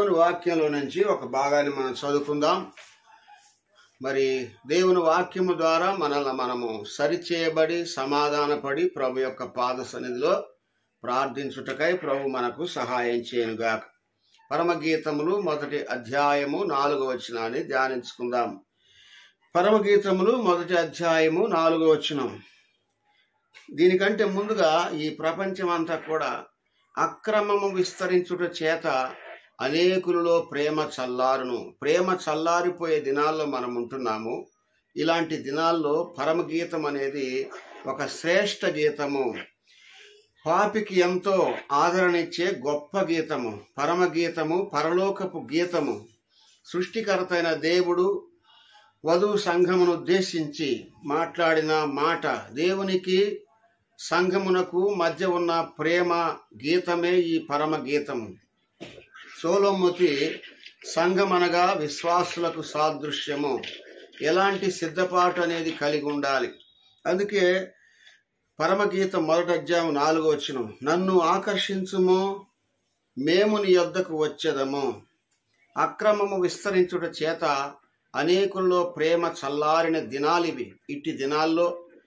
దేవుని వాక్యంలో నుంచి ఒక భాగాన్ని మనం చదువుకుందాం మరి దేవుని వాక్యము ద్వారా మనల్ని మనము సరిచేయబడి సమాధానపడి ప్రభు యొక్క పాద సన్నిధిలో ప్రార్థించుటకై ప్రభు మనకు సహాయం చేయనుగాక పరమగీతములు మొదటి అధ్యాయము నాలుగో వచనాన్ని ధ్యానించుకుందాం పరమగీతములు మొదటి అధ్యాయము నాలుగో వచనం దీనికంటే ముందుగా ఈ ప్రపంచం అంతా కూడా అక్రమము విస్తరించుట చేత అనేకులలో ప్రేమ చల్లారును ప్రేమ చల్లారిపోయే దినాల్లో మనం ఉంటున్నాము ఇలాంటి దినాల్లో పరమగీతం అనేది ఒక శ్రేష్ఠ గీతము పాపికి ఎంతో ఆదరణిచ్చే గొప్ప గీతము పరమగీతము పరలోకపు గీతము సృష్టికర్త అయిన దేవుడు వధువు సంఘమును ఉద్దేశించి మాట్లాడిన మాట దేవునికి సంఘమునకు మధ్య ఉన్న ప్రేమ గీతమే ఈ పరమ గీతము సోలోముతి సంఘమనగా విశ్వాసులకు సాదృశ్యము ఎలాంటి సిద్ధపాటు అనేది కలిగి ఉండాలి అందుకే పరమగీతం మొదటి అధ్యాయం నాలుగో వచ్చిన నన్ను ఆకర్షించుము మేము నీ యొద్దకు వచ్చేదము అక్రమము విస్తరించుట చేత అనేకుల్లో ప్రేమ చల్లారిన దినాలివి ఇట్టి దినాల్లో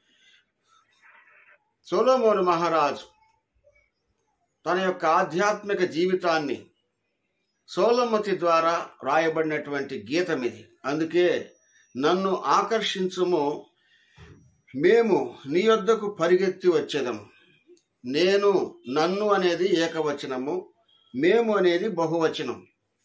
సోలోమోను మహారాజు తన యొక్క ఆధ్యాత్మిక జీవితాన్ని సోలమతి ద్వారా రాయబడినటువంటి గీతం ఇది అందుకే నన్ను ఆకర్షించుము మేము నీ యొద్దకు పరిగెత్తి వచ్చేదము నేను నన్ను అనేది ఏకవచనము మేము అనేది బహువచనం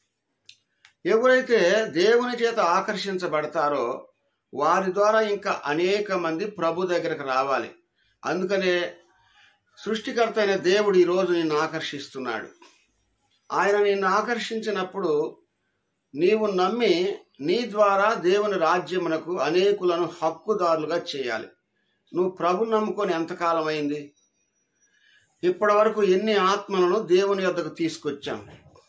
ఎవరైతే దేవుని చేత ఆకర్షించబడతారో వారి ద్వారా ఇంకా అనేక మంది ప్రభు దగ్గరకు రావాలి అందుకనే సృష్టికర్త అయిన దేవుడు ఈరోజు నిన్ను ఆకర్షిస్తున్నాడు ఆయన నిన్ను ఆకర్షించినప్పుడు నీవు నమ్మి నీ ద్వారా దేవుని రాజ్యమునకు అనేకులను హక్కుదారులుగా చేయాలి నువ్వు ప్రభు నమ్ముకొని ఎంతకాలం అయింది ఇప్పటి వరకు ఎన్ని ఆత్మలను దేవుని యొద్దకు తీసుకొచ్చాం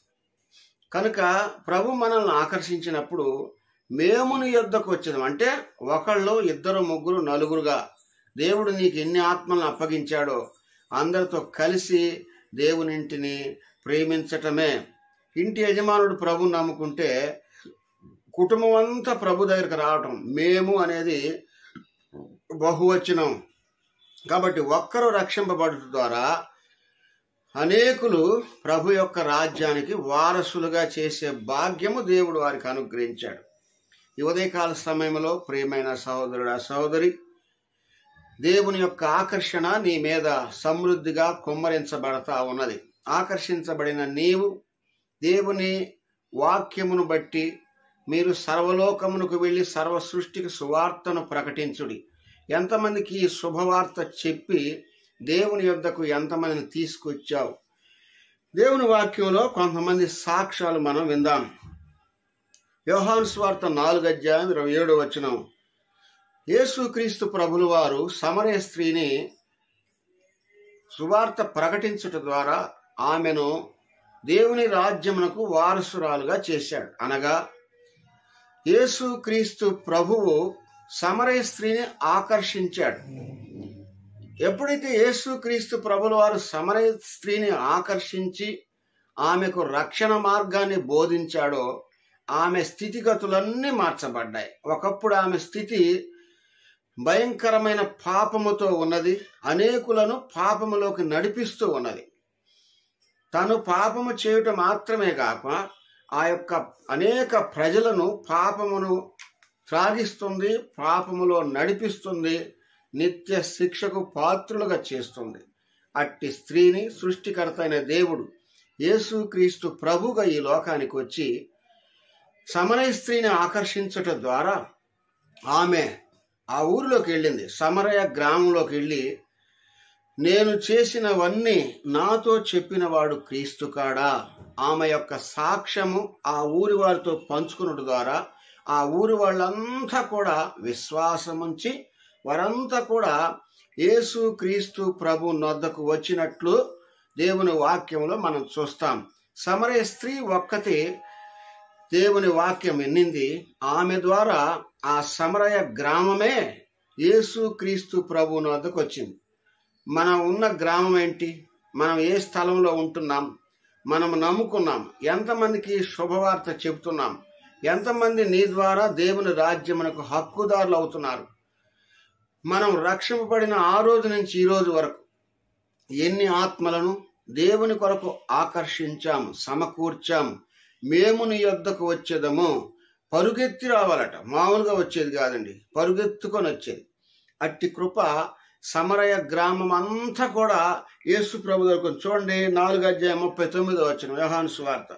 కనుక ప్రభు మనల్ని ఆకర్షించినప్పుడు మేము నీ యొద్దకు వచ్చేదాం అంటే ఒకళ్ళు ఇద్దరు ముగ్గురు నలుగురుగా దేవుడు నీకు ఎన్ని ఆత్మలను అప్పగించాడో అందరితో కలిసి దేవునింటిని ప్రేమించటమే ఇంటి యజమానుడు ప్రభు నమ్ముకుంటే కుటుంబం అంతా ప్రభు దగ్గరికి రావటం మేము అనేది బహువచనం కాబట్టి ఒక్కరు రక్షింపబడుట ద్వారా అనేకులు ప్రభు యొక్క రాజ్యానికి వారసులుగా చేసే భాగ్యము దేవుడు వారికి అనుగ్రహించాడు ఈ ఉదయకాల సమయంలో ప్రియమైన సహోదరుడు సహోదరి దేవుని యొక్క ఆకర్షణ నీ మీద సమృద్ధిగా కుమ్మరించబడతా ఉన్నది ఆకర్షించబడిన నీవు దేవుని వాక్యమును బట్టి మీరు సర్వలోకమునకు వెళ్ళి సర్వ సృష్టికి సువార్తను ప్రకటించుడి ఎంతమందికి ఈ శుభవార్త చెప్పి దేవుని యొద్దకు ఎంతమందిని తీసుకొచ్చావు దేవుని వాక్యంలో కొంతమంది సాక్ష్యాలు మనం విందాం యోహాన్ స్వార్త నాలుగు అధ్యాయం ఇరవై ఏడు వచనం యేసుక్రీస్తు ప్రభులు వారు సమరయ స్త్రీని సువార్త ప్రకటించుట ద్వారా ఆమెను దేవుని రాజ్యమునకు వారసురాలుగా చేశాడు అనగా యేసుక్రీస్తు ప్రభువు సమరయ స్త్రీని ఆకర్షించాడు ఎప్పుడైతే యేసుక్రీస్తు ప్రభుల వారు సమరయ స్త్రీని ఆకర్షించి ఆమెకు రక్షణ మార్గాన్ని బోధించాడో ఆమె స్థితిగతులన్నీ మార్చబడ్డాయి ఒకప్పుడు ఆమె స్థితి భయంకరమైన పాపముతో ఉన్నది అనేకులను పాపములోకి నడిపిస్తూ ఉన్నది తను పాపము చేయుట మాత్రమే కాక ఆ యొక్క అనేక ప్రజలను పాపమును త్రాగిస్తుంది పాపములో నడిపిస్తుంది నిత్య శిక్షకు పాత్రులుగా చేస్తుంది అట్టి స్త్రీని సృష్టికర్త అయిన దేవుడు యేసుక్రీస్తు ప్రభుగా ఈ లోకానికి వచ్చి సమరయ స్త్రీని ఆకర్షించట ద్వారా ఆమె ఆ ఊరిలోకి వెళ్ళింది సమరయ గ్రామంలోకి వెళ్ళి నేను చేసినవన్నీ నాతో చెప్పినవాడు క్రీస్తు కాడా ఆమె యొక్క సాక్ష్యము ఆ ఊరి వారితో పంచుకున్నట్టు ద్వారా ఆ ఊరి వాళ్ళంతా కూడా విశ్వాసముంచి వారంతా కూడా యేసు క్రీస్తు ప్రభు నొద్దకు వచ్చినట్లు దేవుని వాక్యంలో మనం చూస్తాం సమరయ స్త్రీ ఒక్కతే దేవుని వాక్యం ఎన్నింది ఆమె ద్వారా ఆ సమరయ గ్రామమే యేసు క్రీస్తు ప్రభు వద్దకు వచ్చింది మనం ఉన్న గ్రామం ఏంటి మనం ఏ స్థలంలో ఉంటున్నాం మనం నమ్ముకున్నాం ఎంతమందికి శుభవార్త చెప్తున్నాం ఎంతమంది నీ ద్వారా దేవుని రాజ్యమునకు హక్కుదారులు అవుతున్నారు మనం రక్షింపబడిన ఆ రోజు నుంచి ఈ రోజు వరకు ఎన్ని ఆత్మలను దేవుని కొరకు ఆకర్షించాము సమకూర్చాము మేము నీ యొద్దకు వచ్చేదము పరుగెత్తి రావాలట మామూలుగా వచ్చేది కాదండి పరుగెత్తుకొని వచ్చేది అట్టి కృప సమరయ గ్రామం అంతా కూడా యేసు ప్రభు దగ్గరకు చూడండి నాలుగు అధ్యాయం ముప్పై తొమ్మిదో వచ్చిన వ్యవహాను సువార్త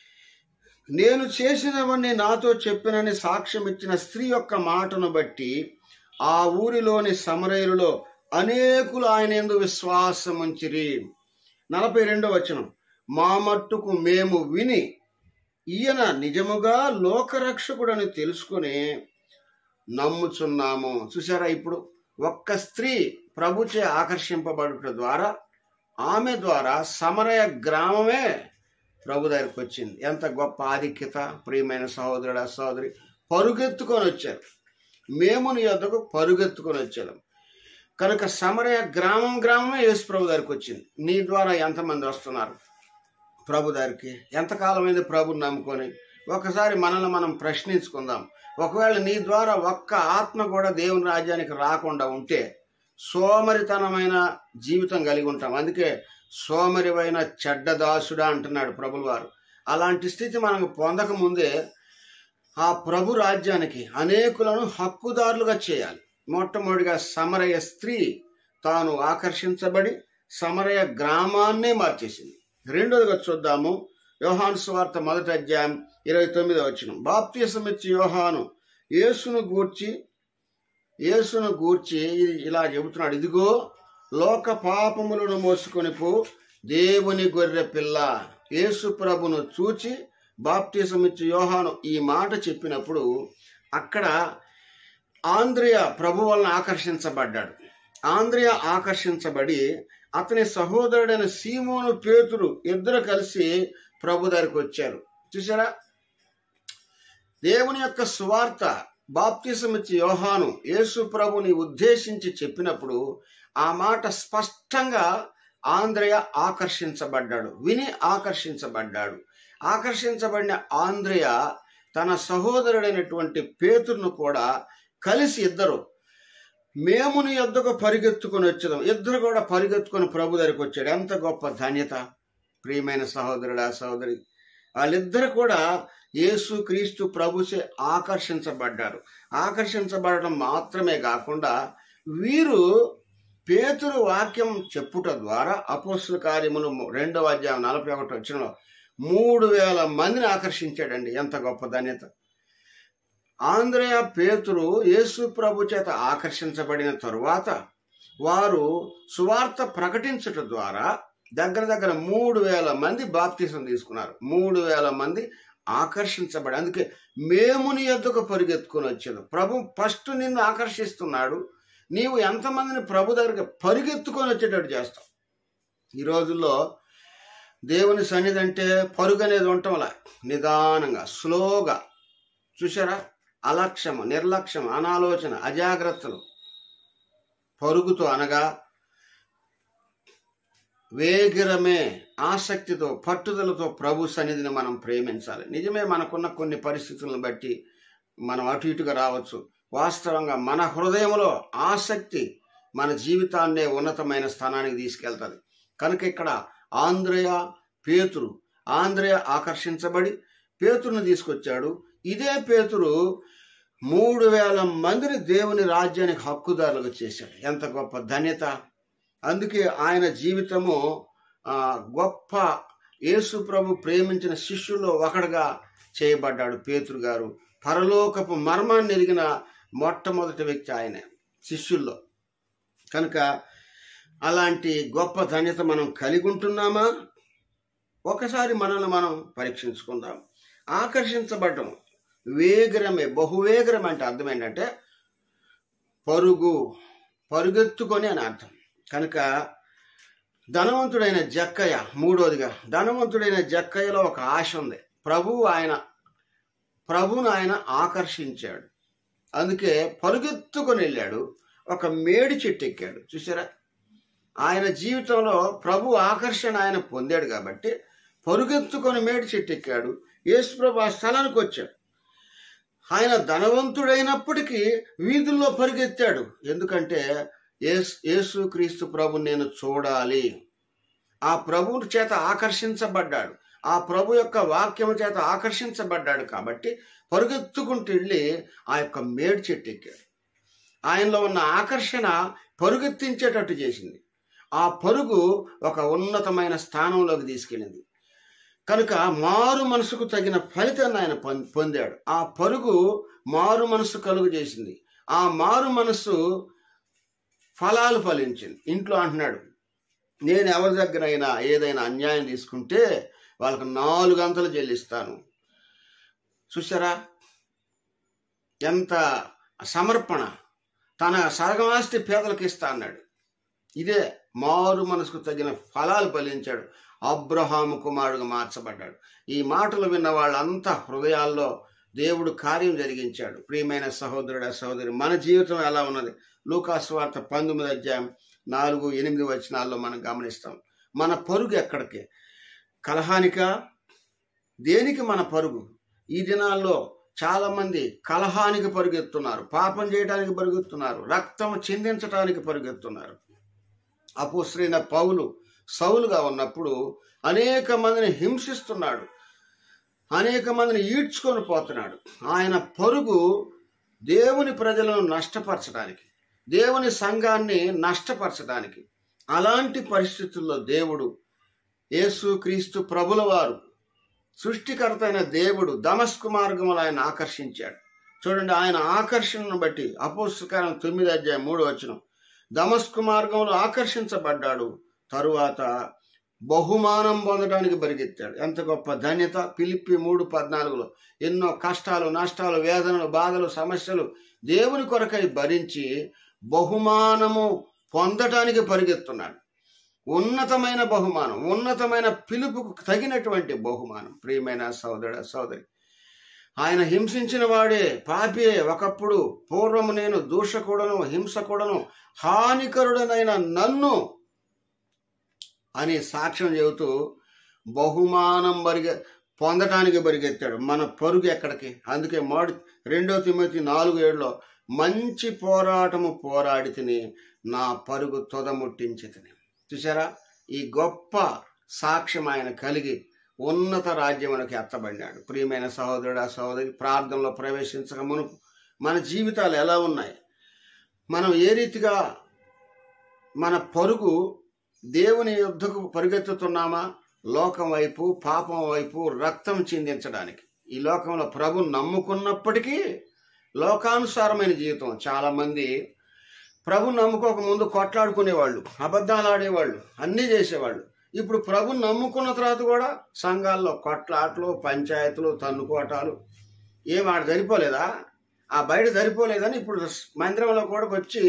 నేను చేసినవన్నీ నాతో చెప్పినని సాక్ష్యం ఇచ్చిన స్త్రీ యొక్క మాటను బట్టి ఆ ఊరిలోని సమరయులలో అనేకులు ఆయన ఎందు విశ్వాసం ఉంచిరి నలభై రెండో వచనం మా మట్టుకు మేము విని ఈయన నిజముగా లోకరక్షకుడని తెలుసుకుని నమ్ముచున్నాము చూసారా ఇప్పుడు ఒక్క స్త్రీ ప్రభుచే ఆకర్షింపబడుట ద్వారా ఆమె ద్వారా సమరయ గ్రామమే ప్రభు దగ్గరికి వచ్చింది ఎంత గొప్ప ఆధిక్యత ప్రియమైన సహోదరుడు సహోదరి పరుగెత్తుకొని వచ్చారు మేము నీ వద్దకు పరుగెత్తుకొని వచ్చాము కనుక సమరయ గ్రామం గ్రామమే యేసు ప్రభు దగ్గరికి వచ్చింది నీ ద్వారా ఎంతమంది వస్తున్నారు ప్రభు దగ్గరికి ఎంతకాలమైంది ప్రభుని నమ్ముకొని ఒకసారి మనల్ని మనం ప్రశ్నించుకుందాం ఒకవేళ నీ ద్వారా ఒక్క ఆత్మ కూడా దేవుని రాజ్యానికి రాకుండా ఉంటే సోమరితనమైన జీవితం కలిగి ఉంటాం అందుకే సోమరివైన చెడ్డదాసుడా అంటున్నాడు ప్రభులు వారు అలాంటి స్థితి మనకు పొందక ముందే ఆ ప్రభు రాజ్యానికి అనేకులను హక్కుదారులుగా చేయాలి మొట్టమొదటిగా సమరయ స్త్రీ తాను ఆకర్షించబడి సమరయ గ్రామాన్నే మార్చేసింది రెండోదిగా చూద్దాము యోహాను సువార్త మొదటి అధ్యాయం ఇరవై తొమ్మిదో వచ్చిన బాప్తీసం ఇచ్చి యోహాను యేసును గూర్చి యేసును గూర్చి ఇలా చెబుతున్నాడు ఇదిగో లోక పాపములను మోసుకొని పో దేవుని గొర్రె పిల్ల యేసు ప్రభును చూచి బాప్తీసం ఇచ్చి యోహాను ఈ మాట చెప్పినప్పుడు అక్కడ ఆంధ్రియ ప్రభు వలన ఆకర్షించబడ్డాడు ఆంధ్రియ ఆకర్షించబడి అతని సహోదరుడైన సీమోను పేతురు ఇద్దరు కలిసి ప్రభు దగ్గరికి వచ్చారు చూసారా దేవుని యొక్క సువార్త బాప్తిసం ఇచ్చి యోహాను యేసు ప్రభుని ఉద్దేశించి చెప్పినప్పుడు ఆ మాట స్పష్టంగా ఆంధ్రయ ఆకర్షించబడ్డాడు విని ఆకర్షించబడ్డాడు ఆకర్షించబడిన ఆంధ్రయ తన సహోదరుడైనటువంటి పేతురును కూడా కలిసి ఇద్దరు మేము నీ యొద్దకు పరిగెత్తుకొని వచ్చేదాం ఇద్దరు కూడా పరిగెత్తుకొని ప్రభు దగ్గరికి వచ్చాడు ఎంత గొప్ప ధన్యత ప్రియమైన సహోదరుడా సహోదరి వాళ్ళిద్దరు కూడా యేసు క్రీస్తు ప్రభుచే ఆకర్షించబడ్డారు ఆకర్షించబడడం మాత్రమే కాకుండా వీరు పేతురు వాక్యం చెప్పుట ద్వారా అపోస్తుల కార్యములు రెండవ అధ్యాయం నలభై ఒకటి వచ్చిన మూడు వేల మందిని ఆకర్షించాడండి ఎంత గొప్ప ధన్యత ఆంధ్రయ పేతురు యేసు ప్రభు చేత ఆకర్షించబడిన తరువాత వారు సువార్త ప్రకటించుట ద్వారా దగ్గర దగ్గర మూడు వేల మంది బాప్తీసం తీసుకున్నారు మూడు వేల మంది ఆకర్షించబడి అందుకే మేము నీ యొద్దకు పరిగెత్తుకుని వచ్చాను ప్రభు ఫస్ట్ నిన్ను ఆకర్షిస్తున్నాడు నీవు ఎంతమందిని ప్రభు దగ్గరికి పరిగెత్తుకొని వచ్చేటట్టు చేస్తావు ఈ రోజుల్లో దేవుని సన్నిధి అంటే పరుగు అనేది ఉండటంలా నిదానంగా స్లోగా చూసారా అలక్ష్యము నిర్లక్ష్యం అనాలోచన అజాగ్రత్తలు పరుగుతో అనగా వేగిరమే ఆసక్తితో పట్టుదలతో ప్రభు సన్నిధిని మనం ప్రేమించాలి నిజమే మనకున్న కొన్ని పరిస్థితులను బట్టి మనం అటు ఇటుగా రావచ్చు వాస్తవంగా మన హృదయంలో ఆసక్తి మన జీవితాన్నే ఉన్నతమైన స్థానానికి తీసుకెళ్తుంది కనుక ఇక్కడ ఆంధ్రయ పేతురు ఆంధ్రయ ఆకర్షించబడి పేతురుని తీసుకొచ్చాడు ఇదే పేతురు మూడు వేల మందిని దేవుని రాజ్యానికి హక్కుదారులుగా చేశాడు ఎంత గొప్ప ధన్యత అందుకే ఆయన జీవితము ఆ, గొప్ప యేసు ప్రభు ప్రేమించిన శిష్యుల్లో ఒకడుగా చేయబడ్డాడు పేతురు గారు పరలోకపు మర్మాన్ని ఎరిగిన మొట్టమొదటి వ్యక్తి ఆయనే శిష్యుల్లో కనుక అలాంటి గొప్ప ధన్యత మనం కలిగి ఉంటున్నామా ఒకసారి మనల్ని మనం పరీక్షించుకుందాం ఆకర్షించబడటం వేగరమే బహువేగరం అంటే అర్థం ఏంటంటే పరుగు పరుగెత్తుకొని అని అర్థం కనుక ధనవంతుడైన జక్కయ్య మూడోదిగా ధనవంతుడైన జక్కయ్యలో ఒక ఆశ ఉంది ప్రభువు ఆయన ప్రభువును ఆయన ఆకర్షించాడు అందుకే పరుగెత్తుకొని వెళ్ళాడు ఒక మేడి చెట్టు ఎక్కాడు చూసారా ఆయన జీవితంలో ప్రభు ఆకర్షణ ఆయన పొందాడు కాబట్టి పరుగెత్తుకొని మేడి చెట్టు ఎక్కాడు యేసుప్రభు ఆ స్థలానికి వచ్చాడు ఆయన ధనవంతుడైనప్పటికీ వీధుల్లో పరిగెత్తాడు ఎందుకంటే యేసు యేసు క్రీస్తు ప్రభు నేను చూడాలి ఆ ప్రభు చేత ఆకర్షించబడ్డాడు ఆ ప్రభు యొక్క వాక్యము చేత ఆకర్షించబడ్డాడు కాబట్టి పరుగెత్తుకుంటూ వెళ్ళి ఆ యొక్క మేడి చెట్టు ఎక్కాడు ఆయనలో ఉన్న ఆకర్షణ పరుగెత్తించేటట్టు చేసింది ఆ పరుగు ఒక ఉన్నతమైన స్థానంలోకి తీసుకెళ్ళింది కనుక మారు మనసుకు తగిన ఫలితాన్ని ఆయన పొం- పొందాడు ఆ పరుగు మారు మనసు కలుగు చేసింది ఆ మారు మనస్సు ఫలాలు ఫలించింది ఇంట్లో అంటున్నాడు నేను ఎవరి దగ్గరైనా ఏదైనా అన్యాయం తీసుకుంటే వాళ్ళకు నాలుగు అంతలు చెల్లిస్తాను చూసారా ఎంత సమర్పణ తన సగమాస్తి పేదలకు ఇస్తా అన్నాడు ఇదే మారు మనసుకు తగిన ఫలాలు ఫలించాడు అబ్రహాము కుమారుడుగా మార్చబడ్డాడు ఈ మాటలు విన్న వాళ్ళంతా హృదయాల్లో దేవుడు కార్యం జరిగించాడు ప్రియమైన సహోదరుడ సహోదరి మన జీవితం ఎలా ఉన్నది లూకాసు వార్త పంతొమ్మిది అధ్యాయం నాలుగు ఎనిమిది వచనాల్లో మనం గమనిస్తాం మన పరుగు ఎక్కడికి కలహానిక దేనికి మన పరుగు ఈ దినాల్లో చాలా మంది కలహానికి పరుగెత్తున్నారు పాపం చేయడానికి పరుగెత్తున్నారు రక్తం చిందించడానికి పరుగెత్తున్నారు అపోశ్రైన పౌలు సౌలుగా ఉన్నప్పుడు అనేక మందిని హింసిస్తున్నాడు అనేక మందిని ఈడ్చుకొని పోతున్నాడు ఆయన పరుగు దేవుని ప్రజలను నష్టపరచడానికి దేవుని సంఘాన్ని నష్టపరచడానికి అలాంటి పరిస్థితుల్లో దేవుడు యేసు క్రీస్తు ప్రభుల వారు సృష్టికర్త అయిన దేవుడు దమస్కు మార్గములు ఆయన ఆకర్షించాడు చూడండి ఆయన ఆకర్షణను బట్టి అపోస్తకాలం తొమ్మిది అధ్యాయం మూడు వచనం దమస్కు మార్గంలో ఆకర్షించబడ్డాడు తరువాత బహుమానం పొందడానికి పరిగెత్తాడు ఎంత గొప్ప ధన్యత పిలిపి మూడు పద్నాలుగులో ఎన్నో కష్టాలు నష్టాలు వేదనలు బాధలు సమస్యలు దేవుని కొరకై భరించి బహుమానము పొందటానికి పరిగెత్తున్నాడు ఉన్నతమైన బహుమానం ఉన్నతమైన పిలుపుకు తగినటువంటి బహుమానం ప్రియమైన సోదర సోదరి ఆయన హింసించిన వాడే పాపియే ఒకప్పుడు పూర్వము నేను దూషకుడను హింసకుడను హానికరుడనైన నన్ను అని సాక్ష్యం చెబుతూ బహుమానం బరిగె పొందటానికి బరిగెత్తాడు మన పరుగు ఎక్కడికి అందుకే మాడి రెండో తిమ్మతి నాలుగు ఏడులో మంచి పోరాటము పోరాడి తిని నా పరుగు తొదముట్టించి తిని చూసారా ఈ గొప్ప సాక్ష్యం ఆయన కలిగి ఉన్నత రాజ్యమునకి ఎత్తబడినాడు ప్రియమైన సహోదరుడు సహోదరి ప్రార్థనలో ప్రవేశించక మునుపు మన జీవితాలు ఎలా ఉన్నాయి మనం ఏ రీతిగా మన పరుగు దేవుని యుద్ధకు పరిగెత్తుతున్నామా లోకం వైపు పాపం వైపు రక్తం చిందించడానికి ఈ లోకంలో ప్రభు నమ్ముకున్నప్పటికీ లోకానుసారమైన జీవితం చాలా మంది ప్రభు నమ్ముకోక ముందు కొట్లాడుకునేవాళ్ళు అబద్ధాలు ఆడేవాళ్ళు అన్నీ చేసేవాళ్ళు ఇప్పుడు ప్రభు నమ్ముకున్న తర్వాత కూడా సంఘాల్లో కొట్లాట్లు పంచాయతీలు తన్నుకోటాలు ఏం ఆడ సరిపోలేదా ఆ బయట సరిపోలేదని ఇప్పుడు మందిరంలో కూడా వచ్చి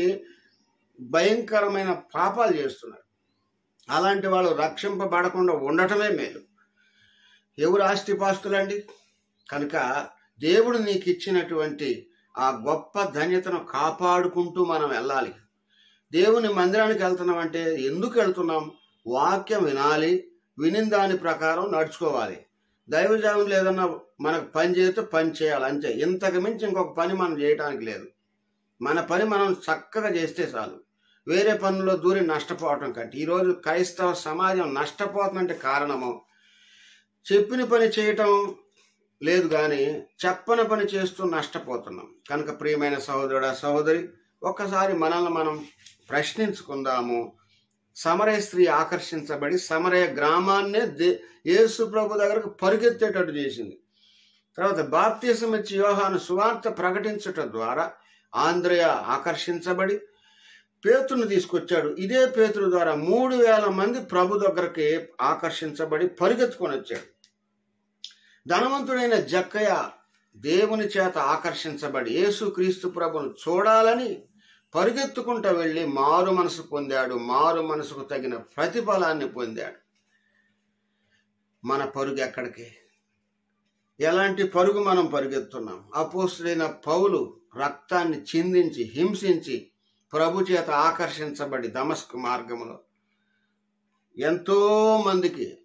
భయంకరమైన పాపాలు చేస్తున్నారు అలాంటి వాళ్ళు రక్షింపబడకుండా ఉండటమే మేలు ఎవరు ఆస్తిపాస్తులండి కనుక దేవుడు నీకు ఇచ్చినటువంటి ఆ గొప్ప ధన్యతను కాపాడుకుంటూ మనం వెళ్ళాలి దేవుని మందిరానికి వెళ్తున్నామంటే ఎందుకు వెళ్తున్నాం వాక్యం వినాలి వినిన దాని ప్రకారం నడుచుకోవాలి దైవజాములు ఏదన్నా మనకు పని చేస్తే పని చేయాలి అంతే ఇంతకు మించి ఇంకొక పని మనం చేయడానికి లేదు మన పని మనం చక్కగా చేస్తే చాలు వేరే పనుల్లో దూరి నష్టపోవటం కంటే ఈరోజు క్రైస్తవ సమాజం నష్టపోతుందంటే కారణము చెప్పిన పని చేయటం లేదు కానీ చెప్పని పని చేస్తూ నష్టపోతున్నాం కనుక ప్రియమైన సహోదరుడ సహోదరి ఒక్కసారి మనల్ని మనం ప్రశ్నించుకుందాము సమరయ స్త్రీ ఆకర్షించబడి సమరయ గ్రామాన్నే దే యేసు ప్రభు దగ్గరకు పరిగెత్తేటట్టు చేసింది తర్వాత బాప్తీసం ఇచ్చి యోహాను సువార్త ప్రకటించటం ద్వారా ఆంధ్రయ ఆకర్షించబడి పేతును తీసుకొచ్చాడు ఇదే పేతురు ద్వారా మూడు వేల మంది ప్రభు దగ్గరికి ఆకర్షించబడి పరిగెత్తుకొని వచ్చాడు ధనవంతుడైన జక్కయ్య దేవుని చేత ఆకర్షించబడి యేసు క్రీస్తు ప్రభును చూడాలని పరిగెత్తుకుంటూ వెళ్ళి మారు మనసు పొందాడు మారు మనసుకు తగిన ప్రతిఫలాన్ని పొందాడు మన పరుగు ఎక్కడికి ఎలాంటి పరుగు మనం పరిగెత్తున్నాం అపోస్తుడైన పౌలు రక్తాన్ని చిందించి హింసించి ప్రభు చేత ఆకర్షించబడి దమస్కు మార్గములో ఎంతో మందికి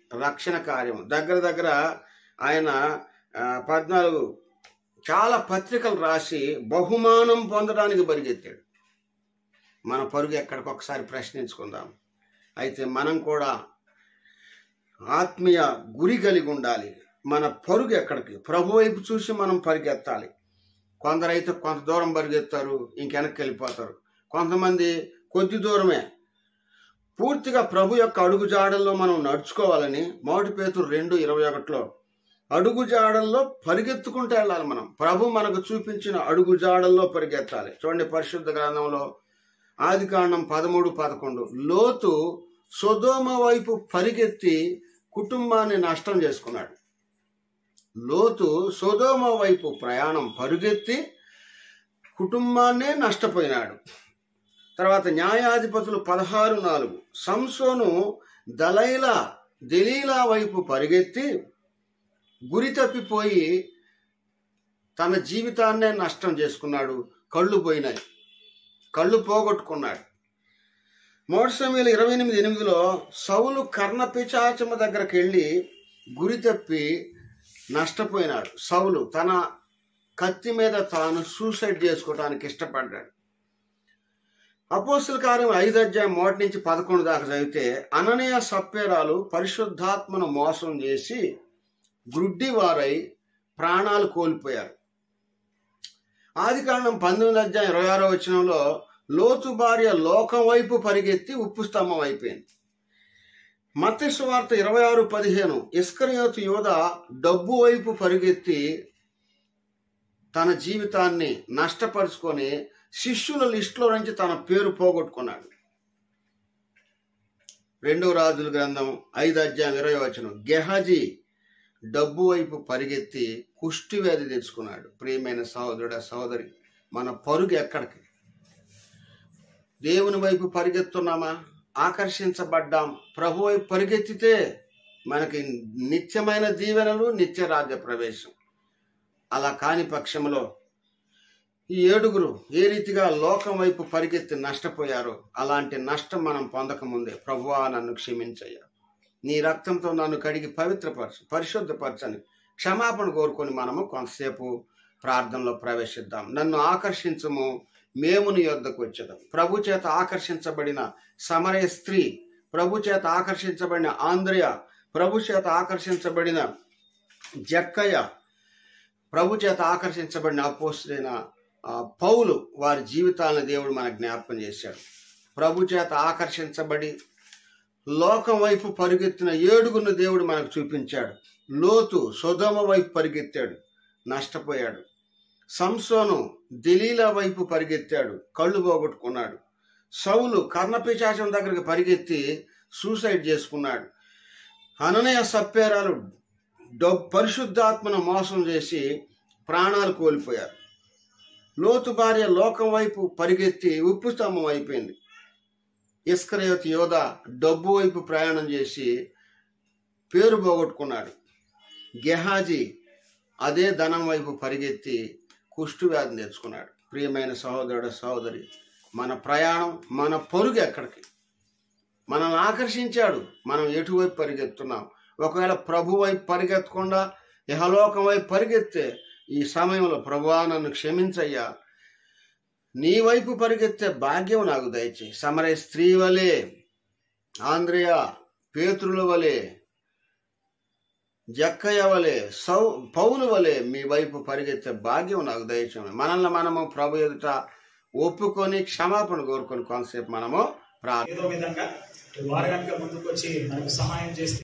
రక్షణ కార్యం దగ్గర దగ్గర ఆయన ఆ, పద్నాలుగు చాలా పత్రికలు రాసి బహుమానం పొందడానికి పరిగెత్తాడు మన పరుగు ఎక్కడికి ఒకసారి ప్రశ్నించుకుందాం అయితే మనం కూడా ఆత్మీయ గురి కలిగి ఉండాలి మన పరుగు ఎక్కడికి ప్రభు వైపు చూసి మనం పరిగెత్తాలి కొందరైతే కొంత దూరం పరిగెత్తారు ఇంకెనక్కి వెళ్ళిపోతారు కొంతమంది కొద్ది దూరమే పూర్తిగా ప్రభు యొక్క అడుగు జాడల్లో మనం నడుచుకోవాలని మొదటి పేతురు రెండు ఇరవై ఒకటిలో అడుగు జాడల్లో పరిగెత్తుకుంటూ వెళ్ళాలి మనం ప్రభు మనకు చూపించిన అడుగు జాడల్లో పరిగెత్తాలి చూడండి పరిశుద్ధ గ్రంథంలో ఆది కాండం పదమూడు పదకొండు లోతు సొదోమ వైపు పరిగెత్తి కుటుంబాన్ని నష్టం చేసుకున్నాడు లోతు సొదోమ వైపు ప్రయాణం పరుగెత్తి కుటుంబాన్నే నష్టపోయినాడు తర్వాత న్యాయాధిపతులు పదహారు నాలుగు సంసోను దలైలా దెలీలా వైపు పరిగెత్తి గురి తప్పిపోయి తన జీవితాన్నే నష్టం చేసుకున్నాడు కళ్ళు పోయినాయి కళ్ళు పోగొట్టుకున్నాడు మూడు సమయంలో ఇరవై ఎనిమిది ఎనిమిదిలో సౌలు కర్ణ పిచాచమ దగ్గరకు వెళ్ళి గురి తప్పి నష్టపోయినాడు సౌలు తన కత్తి మీద తాను సూసైడ్ చేసుకోవడానికి ఇష్టపడ్డాడు అపోస్తుల కార్యం ఐదు అధ్యాయం మొదటి నుంచి పదకొండు దాకా చదివితే అననీయ సప్పేరాలు పరిశుద్ధాత్మను మోసం చేసి గ్రుడ్డివారై ప్రాణాలు కోల్పోయారు ఆది కారణం పంతొమ్మిది అధ్యాయం ఇరవై ఆరో వచనంలో లోతు భార్య లోకం వైపు పరిగెత్తి ఉప్పు స్తంభం అయిపోయింది మత్స్సు వార్త ఇరవై ఆరు పదిహేను ఇస్కరియోతు యోధ డబ్బు వైపు పరిగెత్తి తన జీవితాన్ని నష్టపరుచుకొని శిష్యుల లిస్టులో నుంచి తన పేరు పోగొట్టుకున్నాడు రెండో రాజుల గ్రంథం ఐదు అధ్యాయం ఇరవై వచనం గెహజీ డబ్బు వైపు పరిగెత్తి కుష్టి వ్యాధి తెచ్చుకున్నాడు ప్రియమైన సహోదరుడ సహోదరి మన పరుగు ఎక్కడికి దేవుని వైపు పరిగెత్తున్నామా ఆకర్షించబడ్డాం ప్రభు వైపు పరిగెత్తితే మనకి నిత్యమైన దీవెనలు నిత్య రాజ్య ప్రవేశం అలా కాని పక్షంలో ఈ ఏడుగురు ఏ రీతిగా లోకం వైపు పరిగెత్తి నష్టపోయారో అలాంటి నష్టం మనం పొందకముందే ప్రభువా నన్ను క్షమించయ్యా నీ రక్తంతో నన్ను కడిగి పవిత్రపరచు పరిశుద్ధపరచని క్షమాపణ కోరుకొని మనము కొంతసేపు ప్రార్థనలో ప్రవేశిద్దాం నన్ను ఆకర్షించము మేము నీ యొద్దకు వచ్చేదాం ప్రభు చేత ఆకర్షించబడిన సమరయ స్త్రీ ప్రభు చేత ఆకర్షించబడిన ఆంధ్రయ ప్రభు చేత ఆకర్షించబడిన జక్కయ్య ప్రభు చేత ఆకర్షించబడిన అపోస్తులైన ఆ, పౌలు వారి జీవితాలను దేవుడు మనకు జ్ఞాపకం చేశాడు ప్రభు చేత ఆకర్షించబడి లోకం వైపు పరిగెత్తిన ఏడుగురిని దేవుడు మనకు చూపించాడు లోతు సొదమ వైపు పరిగెత్తాడు నష్టపోయాడు సంసోను దిలీలా వైపు పరిగెత్తాడు కళ్ళు పోగొట్టుకున్నాడు సౌలు కర్ణపిశాచం దగ్గరికి పరిగెత్తి సూసైడ్ చేసుకున్నాడు అననయ సప్పేరాలు డబ్ పరిశుద్ధాత్మను మోసం చేసి ప్రాణాలు కోల్పోయారు లోతు భార్య లోకం వైపు పరిగెత్తి ఉప్పు స్తంభం అయిపోయింది ఇస్కరయోత్ యోధ డబ్బు వైపు ప్రయాణం చేసి పేరు పోగొట్టుకున్నాడు గెహాజీ అదే ధనం వైపు పరిగెత్తి కుష్టు వ్యాధిని తెచ్చుకున్నాడు ప్రియమైన సహోదరుడు సహోదరి మన ప్రయాణం మన పొరుగు ఎక్కడికి మనల్ని ఆకర్షించాడు మనం ఎటువైపు పరిగెత్తున్నాం ఒకవేళ ప్రభు వైపు పరిగెత్తకుండా ఇహలోకం వైపు పరిగెత్తే ఈ సమయంలో ప్రభువా నన్ను క్షమించయ్యా నీ వైపు పరిగెత్తే భాగ్యం నాకు దయచేయి సమరే స్త్రీ వలె ఆంధ్రయ పేతురుల వలె జక్కయ్య వలె సౌ పౌలు వలె మీ వైపు పరిగెత్తే భాగ్యం నాకు దయచేయండి మనల్ని మనము ప్రభు ఎదుట ఒప్పుకొని క్షమాపణ కోరుకొని కొంతసేపు మనము ప్రార్థన ఏదో విధంగా వారు కనుక ముందుకు వచ్చి మనకు సహాయం చేస్తే